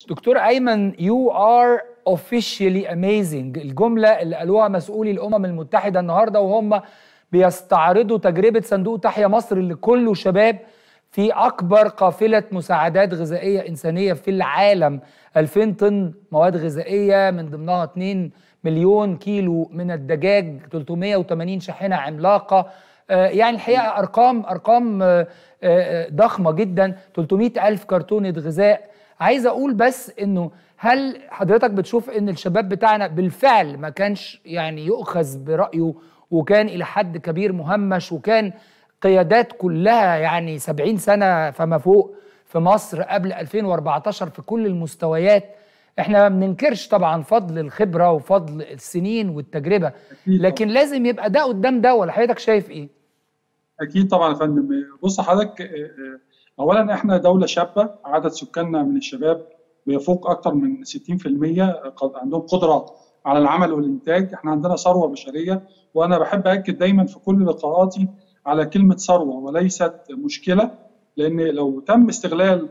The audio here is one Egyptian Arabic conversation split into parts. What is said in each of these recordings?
دكتور ايمن يو ار officially amazing الجمله اللي قالوها مسؤولي الامم المتحده النهارده وهم بيستعرضوا تجربه صندوق تحيا مصر اللي كله شباب في اكبر قافله مساعدات غذائيه انسانيه في العالم 2000 طن مواد غذائيه من ضمنها 2 مليون كيلو من الدجاج 380 شاحنه عملاقه آه، يعني الحقيقه ارقام ارقام آه، آه، ضخمه جدا 300 الف كرتونه غذاء عايز اقول بس انه هل حضرتك بتشوف ان الشباب بتاعنا بالفعل ما كانش يعني يؤخذ برايه وكان الى حد كبير مهمش وكان قيادات كلها يعني 70 سنه فما فوق في مصر قبل 2014 في كل المستويات احنا ما بننكرش طبعا فضل الخبره وفضل السنين والتجربه لكن لازم يبقى ده قدام ده ولا حضرتك شايف ايه؟ اكيد طبعا يا فندم بص حضرتك اولا احنا دوله شابه عدد سكاننا من الشباب بيفوق اكثر من 60% عندهم قدره على العمل والانتاج احنا عندنا ثروه بشريه وانا بحب اكد دايما في كل لقاءاتي على كلمه ثروه وليست مشكله لان لو تم استغلال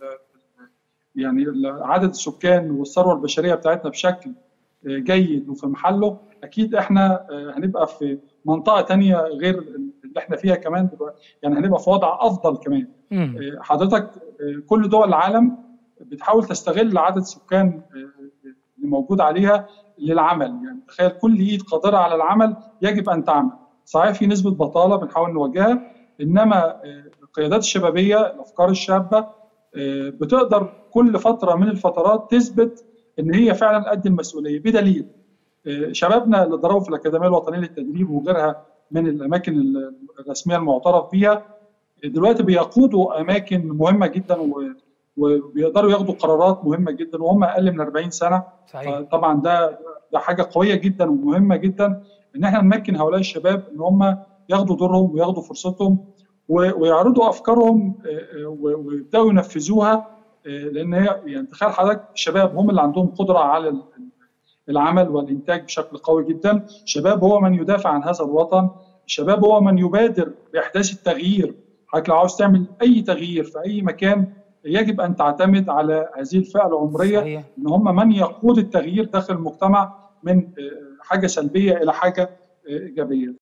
يعني عدد السكان والثروه البشريه بتاعتنا بشكل جيد وفي محله اكيد احنا هنبقى في منطقه تانية غير اللي احنا فيها كمان يعني هنبقى في وضع افضل كمان حضرتك كل دول العالم بتحاول تستغل عدد السكان اللي موجود عليها للعمل يعني تخيل كل ايد قادره على العمل يجب ان تعمل صحيح في نسبه بطاله بنحاول نواجهها انما القيادات الشبابيه الافكار الشابه بتقدر كل فتره من الفترات تثبت ان هي فعلا قد المسؤوليه بدليل شبابنا اللي ضربوا في الاكاديميه الوطنيه للتدريب وغيرها من الاماكن الرسميه المعترف بيها دلوقتي بيقودوا اماكن مهمه جدا وبيقدروا ياخدوا قرارات مهمه جدا وهم اقل من 40 سنه صحيح. طبعا ده ده حاجه قويه جدا ومهمه جدا ان احنا نمكن هؤلاء الشباب ان هم ياخدوا دورهم وياخدوا فرصتهم ويعرضوا افكارهم ويبداوا ينفذوها لان هي يعني تخيل حضرتك الشباب هم اللي عندهم قدره على العمل والانتاج بشكل قوي جدا، الشباب هو من يدافع عن هذا الوطن، الشباب هو من يبادر باحداث التغيير، حضرتك لو عاوز تعمل اي تغيير في اي مكان يجب ان تعتمد على هذه الفئه العمريه صحيح. ان هم من يقود التغيير داخل المجتمع من حاجه سلبيه الى حاجه ايجابيه.